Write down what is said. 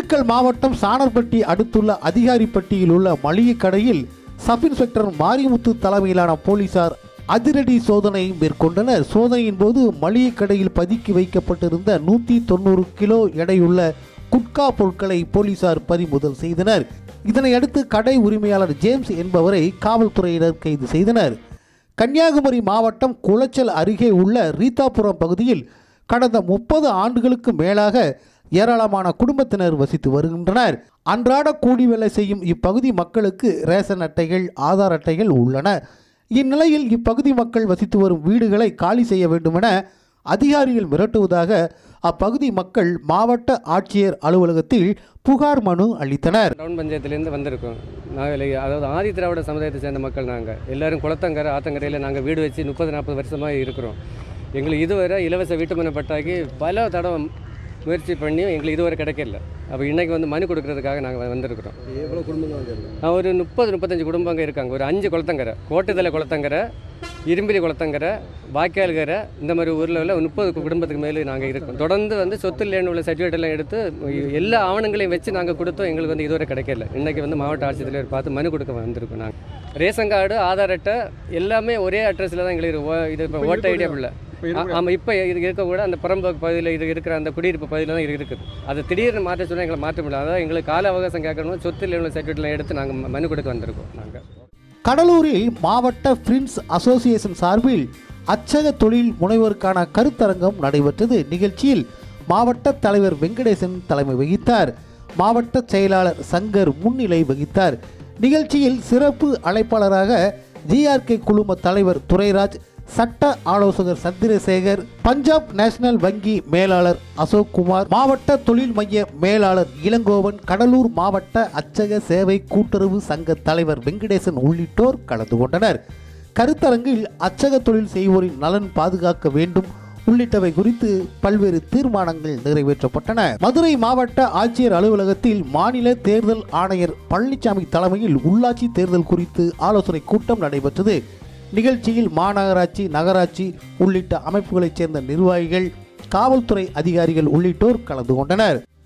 திண்டுக்கல் மாவட்டம் சாணர்பட்டி அடுத்துள்ள அதிகாரிப்பட்டியில் உள்ள மளிகை கடையில் சப் இன்ஸ்பெக்டர் மாரிமுத்து தலைமையிலான போலீசார் அதிரடி சோதனை மேற்கொண்டனர் சோதனையின் போது மளிகை கடையில் பதுக்கி வைக்கப்பட்டிருந்த நூற்றி தொண்ணூறு கிலோ எடையுள்ள குட்கா பொருட்களை போலீசார் பறிமுதல் செய்தனர் இதனை அடுத்து கடை உரிமையாளர் ஜேம்ஸ் என்பவரை காவல்துறையினர் கைது செய்தனர் கன்னியாகுமரி மாவட்டம் குளச்சல் அருகே உள்ள ரீதாபுரம் பகுதியில் கடந்த முப்பது ஆண்டுகளுக்கு மேலாக ஏராளமான குடும்பத்தினர் வசித்து வருகின்றனர் அன்றாட கூலி வேலை செய்யும் இப்பகுதி மக்களுக்கு ரேஷன் அட்டைகள் ஆதார் அட்டைகள் உள்ளன இந்நிலையில் இப்பகுதி மக்கள் வசித்து வரும் வீடுகளை காலி செய்ய வேண்டுமென அதிகாரிகள் மிரட்டுவதாக அப்பகுதி மக்கள் மாவட்ட ஆட்சியர் அலுவலகத்தில் புகார் மனு அளித்தனர் டவுன் பஞ்சாயத்துலேருந்து வந்திருக்கோம் நாங்கள் அதாவது ஆதி திராவிட சமுதாயத்தை சேர்ந்த மக்கள் நாங்கள் எல்லாரும் குளத்தங்கரை ஆத்தங்கரையில் நாங்கள் வீடு வச்சு முப்பது நாற்பது வருஷமாக இருக்கிறோம் எங்களுக்கு இதுவரை இலவச வீட்டுமனை பட்டாக்கி பல தடவை முயற்சி பண்ணியும் எங்களுக்கு இதுவரை கிடைக்கல அப்போ இன்றைக்கி வந்து மனு கொடுக்கறதுக்காக நாங்கள் வந்திருக்கிறோம் எவ்வளோ குடும்பம் வந்து நான் ஒரு முப்பது முப்பத்தஞ்சு குடும்பங்க இருக்காங்க ஒரு அஞ்சு குளத்தங்கரை கோட்டுதலை குளத்தங்கரை இரும்பிலி குளத்தங்கரை வாய்க்கால்கரை இந்த மாதிரி ஊரில் உள்ள முப்பது குடும்பத்துக்கு மேலே நாங்கள் இருக்கோம் தொடர்ந்து வந்து சொத்து இல்லைன்னு உள்ள சர்டிஃபிகேட் எல்லாம் எடுத்து எல்லா ஆவணங்களையும் வச்சு நாங்கள் கொடுத்தோம் எங்களுக்கு வந்து இதுவரை கிடைக்கல இன்றைக்கி வந்து மாவட்ட ஆட்சித்தலைவர் பார்த்து மனு கொடுக்க வந்திருக்கோம் நாங்கள் ரேஷன் கார்டு ஆதார் அட்டை எல்லாமே ஒரே அட்ரஸில் தான் எங்களுக்கு இருக்கு. ஓ- இது இப்போ ஓட்ட ஐடியா இல்லை ஆமாம் இப்போ இது இருக்கக்கூட அந்த புறம்போக்கு பகுதியில் இது இருக்கிற அந்த குடியிருப்பு பகுதியில் தான் இது இருக்குது அது திடீர்னு மாற்ற சொன்னால் எங்களை மாற்ற முடியல அதான் எங்களுக்கு கால அவகாசம் கேட்கணும் சொத்து இல்லைன்னு சர்டிஃபிகேட்லாம் எடுத்து நாங்கள் மனு கொடுக்க வந்திருக்கோம் நாங்கள் கடலூரில் மாவட்ட பிரின்ஸ் அசோசியேஷன் சார்பில் அச்சக தொழில் முனைவோருக்கான கருத்தரங்கம் நடைபெற்றது நிகழ்ச்சியில் மாவட்ட தலைவர் வெங்கடேசன் தலைமை வகித்தார் மாவட்ட செயலாளர் சங்கர் முன்னிலை வகித்தார் நிகழ்ச்சியில் சிறப்பு அழைப்பாளராக ஜிஆர்கே குழும தலைவர் துரைராஜ் சட்ட ஆலோசகர் சந்திரசேகர் பஞ்சாப் நேஷனல் வங்கி மேலாளர் அசோக் குமார் மாவட்ட தொழில் மைய மேலாளர் இளங்கோவன் கடலூர் மாவட்ட அச்சக சேவை கூட்டுறவு சங்க தலைவர் வெங்கடேசன் உள்ளிட்டோர் கலந்து கொண்டனர் கருத்தரங்கில் அச்சக தொழில் செய்வோரின் நலன் பாதுகாக்க வேண்டும் உள்ளிட்டவை குறித்து பல்வேறு தீர்மானங்கள் நிறைவேற்றப்பட்டன மதுரை மாவட்ட ஆட்சியர் அலுவலகத்தில் மாநில தேர்தல் ஆணையர் பழனிசாமி தலைமையில் உள்ளாட்சி தேர்தல் குறித்து ஆலோசனை கூட்டம் நடைபெற்றது நிகழ்ச்சியில் மாநகராட்சி நகராட்சி உள்ளிட்ட அமைப்புகளைச் சேர்ந்த நிர்வாகிகள் காவல்துறை அதிகாரிகள் உள்ளிட்டோர் கலந்து கொண்டனர்